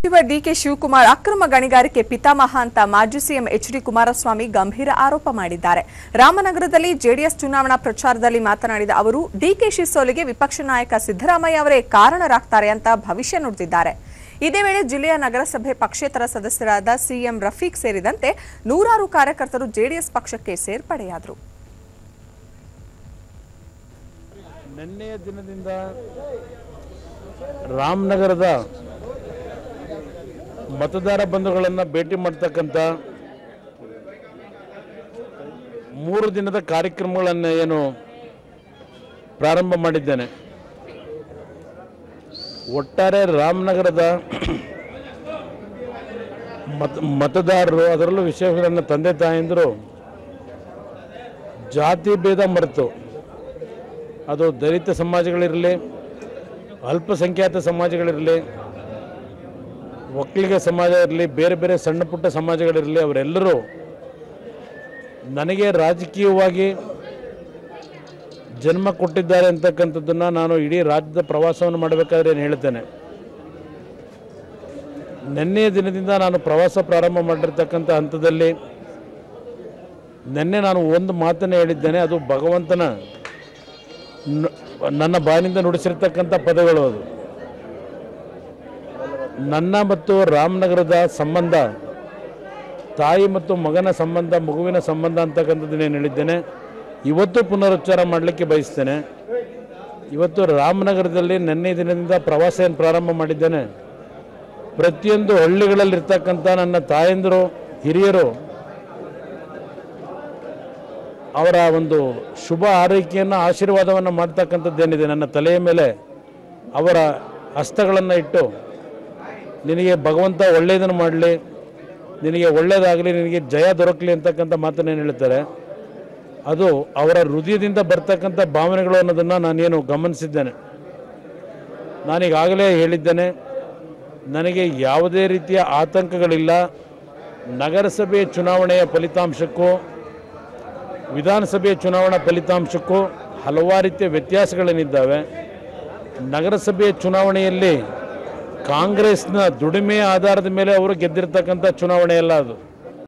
ಸಚಿವ ಡಿಕೆ ಶಿವಕುಮಾರ್ ಅಕ್ರಮ ಗಣಿಗಾರಿಕೆ ಪಿತಾಮಹ ಅಂತ ಮಾಜಿ ಸಿಎಂ ಎಚ್ ಡಿ ಕುಮಾರಸ್ವಾಮಿ ಗಂಭೀರ ಆರೋಪ ಮಾಡಿದ್ದಾರೆ ರಾಮನಗರದಲ್ಲಿ ಜೆಡಿಎಸ್ ಚುನಾವಣಾ ಪ್ರಚಾರದಲ್ಲಿ ಮಾತನಾಡಿದ ಅವರು ಡಿಕೆಶಿ ಸೋಲಿಗೆ ವಿಪಕ್ಷ ನಾಯಕ ಸಿದ್ದರಾಮಯ್ಯ ಅವರೇ ಕಾರಣರಾಗ್ತಾರೆ ಅಂತ ಭವಿಷ್ಯ ನುಡಿದಿದ್ದಾರೆ ಇದೇ ವೇಳೆ ಜಿಲ್ಲೆಯ ನಗರಸಭೆ ಪಕ್ಷೇತರ ಸದಸ್ಯರಾದ ಸಿಎಂ ರಫೀಕ್ ಸೇರಿದಂತೆ ನೂರಾರು ಕಾರ್ಯಕರ್ತರು ಜೆಡಿಎಸ್ ಪಕ್ಷಕ್ಕೆ ಸೇರ್ಪಡೆಯಾದರು ನಿನ್ನೆಯ ದಿನದಿಂದ ರಾಮನಗರದ ಮತದಾರ ಬಂಧುಗಳನ್ನು ಭೇಟಿ ಮಾಡ್ತಕ್ಕಂಥ ಮೂರು ದಿನದ ಕಾರ್ಯಕ್ರಮಗಳನ್ನು ಏನು ಪ್ರಾರಂಭ ಮಾಡಿದ್ದೇನೆ ಒಟ್ಟಾರೆ ರಾಮನಗರದ ಮತ ಮತದಾರರು ಅದರಲ್ಲೂ ವಿಶೇಷ ನನ್ನ ತಂದೆ ತಾಯಂದಿರು ಜಾತಿ ಭೇದ ಮರೆತು ಅದು ದಲಿತ ಸಮಾಜಗಳಿರಲಿ ಅಲ್ಪಸಂಖ್ಯಾತ ಸಮಾಜಗಳಿರಲಿ ಒಕ್ಕಲಿಗ ಸಮಾಜ ಇರಲಿ ಬೇರೆ ಬೇರೆ ಸಣ್ಣ ಪುಟ್ಟ ಸಮಾಜಗಳಿರಲಿ ಅವರೆಲ್ಲರೂ ನನಗೆ ರಾಜಕೀಯವಾಗಿ ಜನ್ಮ ಕೊಟ್ಟಿದ್ದಾರೆ ಅಂತಕ್ಕಂಥದ್ದನ್ನು ನಾನು ಇಡೀ ರಾಜ್ಯದ ಪ್ರವಾಸವನ್ನು ಮಾಡಬೇಕಾದ್ರೆ ಏನು ಹೇಳ್ತೇನೆ ನಿನ್ನೆಯ ದಿನದಿಂದ ನಾನು ಪ್ರವಾಸ ಪ್ರಾರಂಭ ಮಾಡಿರ್ತಕ್ಕಂಥ ಹಂತದಲ್ಲಿ ನಿನ್ನೆ ನಾನು ಒಂದು ಮಾತನ್ನು ಹೇಳಿದ್ದೇನೆ ಅದು ಭಗವಂತನ ನ- ನನ್ನ ಬಾಯಿನಿಂದ ನುಡಿಸಿರ್ತಕ್ಕಂಥ ಪದಗಳು ಅದು ನನ್ನ ಮತ್ತು ರಾಮನಗರದ ಸಂಬಂಧ ತಾಯಿ ಮತ್ತು ಮಗನ ಸಂಬಂಧ ಮಗುವಿನ ಸಂಬಂಧ ಅಂತಕ್ಕಂಥದ್ದನ್ನು ಏನು ಹೇಳಿದ್ದೇನೆ ಇವತ್ತು ಪುನರುಚ್ಚಾರ ಮಾಡಲಿಕ್ಕೆ ಬಯಸ್ತೇನೆ ಇವತ್ತು ರಾಮನಗರದಲ್ಲಿ ನಿನ್ನೆ ದಿನದಿಂದ ಪ್ರವಾಸ ಏನು ಪ್ರಾರಂಭ ಮಾಡಿದ್ದೇನೆ ಪ್ರತಿಯೊಂದು ಹಳ್ಳಿಗಳಲ್ಲಿರ್ತಕ್ಕಂಥ ನನ್ನ ತಾಯಂದಿರು ಹಿರಿಯರು ಅವರ ಒಂದು ಶುಭ ಆರೈಕೆಯನ್ನು ಆಶೀರ್ವಾದವನ್ನು ಮಾಡ್ತಕ್ಕಂಥದ್ದೇನಿದೆ ನನ್ನ ತಲೆಯ ಮೇಲೆ ಅವರ ಹಸ್ತಗಳನ್ನು ಇಟ್ಟು ನಿನಗೆ ಭಗವಂತ ಒಳ್ಳೆಯದನ್ನು ಮಾಡಲಿ ನಿನಗೆ ಒಳ್ಳೆಯದಾಗಲಿ ನಿನಗೆ ಜಯ ದೊರಕಲಿ ಅಂತಕ್ಕಂಥ ಮಾತನ್ನು ಏನು ಹೇಳ್ತಾರೆ ಅದು ಅವರ ಹೃದಯದಿಂದ ಬರ್ತಕ್ಕಂಥ ಭಾವನೆಗಳು ಅನ್ನೋದನ್ನು ನಾನೇನು ಗಮನಿಸಿದ್ದೇನೆ ನಾನೀಗಾಗಲೇ ಹೇಳಿದ್ದೇನೆ ನನಗೆ ಯಾವುದೇ ರೀತಿಯ ಆತಂಕಗಳಿಲ್ಲ ನಗರಸಭೆ ಚುನಾವಣೆಯ ಫಲಿತಾಂಶಕ್ಕೂ ವಿಧಾನಸಭೆ ಚುನಾವಣಾ ಫಲಿತಾಂಶಕ್ಕೂ ಹಲವಾರು ರೀತಿಯ ವ್ಯತ್ಯಾಸಗಳೇನಿದ್ದಾವೆ ನಗರಸಭೆ ಚುನಾವಣೆಯಲ್ಲಿ ಕಾಂಗ್ರೆಸ್ನ ದುಡಿಮೆಯ ಆಧಾರದ ಮೇಲೆ ಅವರು ಗೆದ್ದಿರ್ತಕ್ಕಂಥ ಚುನಾವಣೆ ಅಲ್ಲ ಅದು